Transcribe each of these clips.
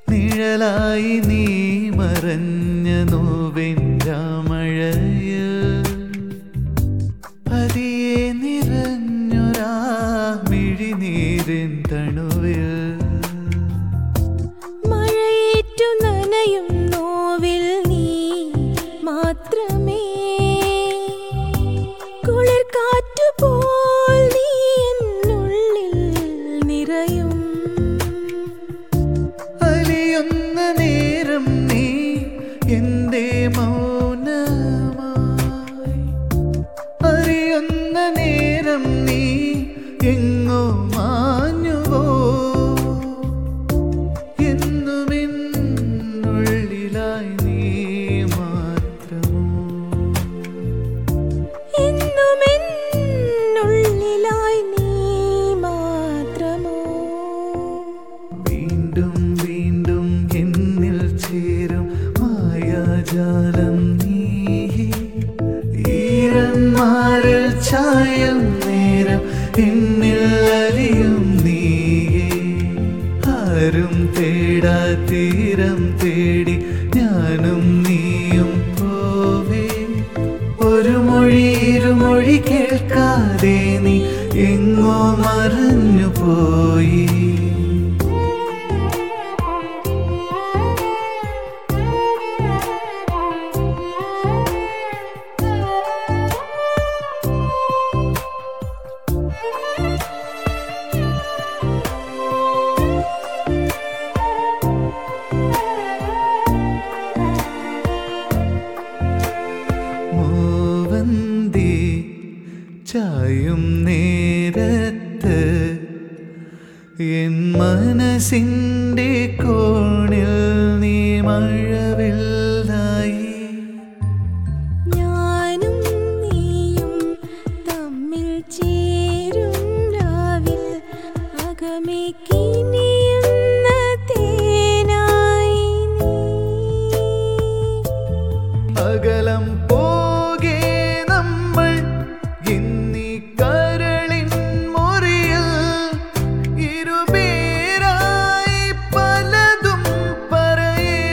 നിഴലായി നീ മറഞ്ഞ നോവിൻ രാമഴയ പതിയെ നിറഞ്ഞൊരാ മിഴിനീരിൻ തണുവിൽ മഴയേറ്റു നനയും നോവിൽ നീ മാത്രമേ കുളിർ കാറ്റുപോൽ നീ എന്നുള്ളിൽ നിറയും അലിയുന്ന നേരം നീ എന്റെ മൗനമായി അറിയുന്ന നേരം നീ എങ്ങോ മാഞ്ഞുവോ എന്നുമെന്നുള്ളിലായി നീ മാത്രമോ എന്നുമെന്നുള്ളിലായി നീ മാത്രമോ വീണ്ടും വീണ്ടും എന്നിൽ ചേരും മായാജാലം നീ ഈരന്മാരിൽ ചായം നേരം എന്നിൽ അലിയും നീയേ ആരും തേടാ തീരം തേടി ഞാനും നീയും പോവേ ഒരു മൊഴി ഇരുമൊഴി കേൾക്കാതെ നീ എങ്ങോ മറഞ്ഞു പോയി മൂവന്തി ചായും നേരത്ത് എൻ മനസ്സിൻ്റെ കോണിൽ നീ മഴവില്ലായി ഞാനും നീയും തമ്മിൽ ചേരും രാവിൽ അകമേ കിനിയുന്ന തേനായി നീ അകലം പോകെ നമ്മൾ എന്നീ കരളിൻ മുറിയിൽ ഇരുപേരായി പലതും പറയേ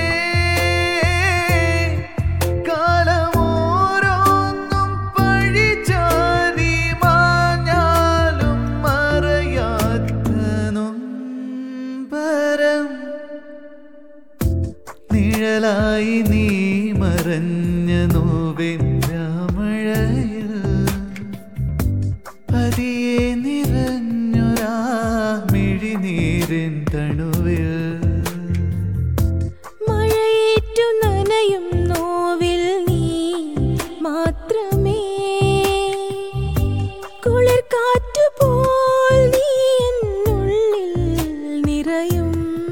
കാലമോരോന്നും പഴിചാരി മാഞ്ഞാലും മറയാത്ത നൊമ്പരം നിഴലായി നീ മറഞ്ഞ നോവിൻ രാമഴയിൽ പതിയെ നിറഞ്ഞൊരാ മിഴിനീരിൻ തണുവിൽ മഴയേറ്റു നനയും നോവിൽ നീ മാത്രമേ കുളിർ കാറ്റുപോൽ നീ എന്നുള്ളിൽ നിറയും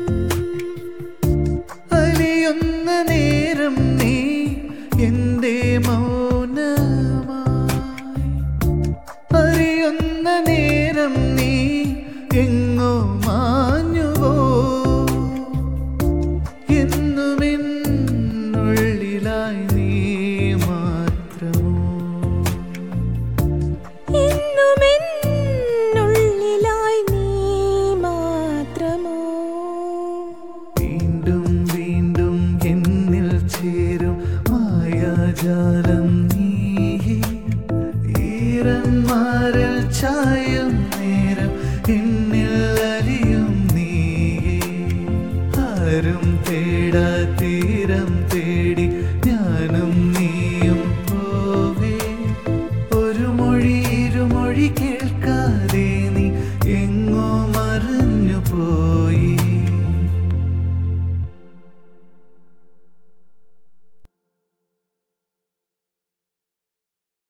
അലിയുന്ന നേരം നീ എന്റെ മൗനമായി അറിയുന്ന നേരം നീ എങ്ങോ മാഞ്ഞുവോ എന്നുമെന്നുള്ളിലായി നീ മാത്രമോ എന്നുമെന്നുള്ളിലായി നീ മാത്രമോ വീണ്ടും വീണ്ടും എന്നിൽ ചേരും മായാജാലം നീ ഈരന്മാരിൽ ചായും നേരം എന്നിൽ അലിയും നീ ആരും തേടാ തീരം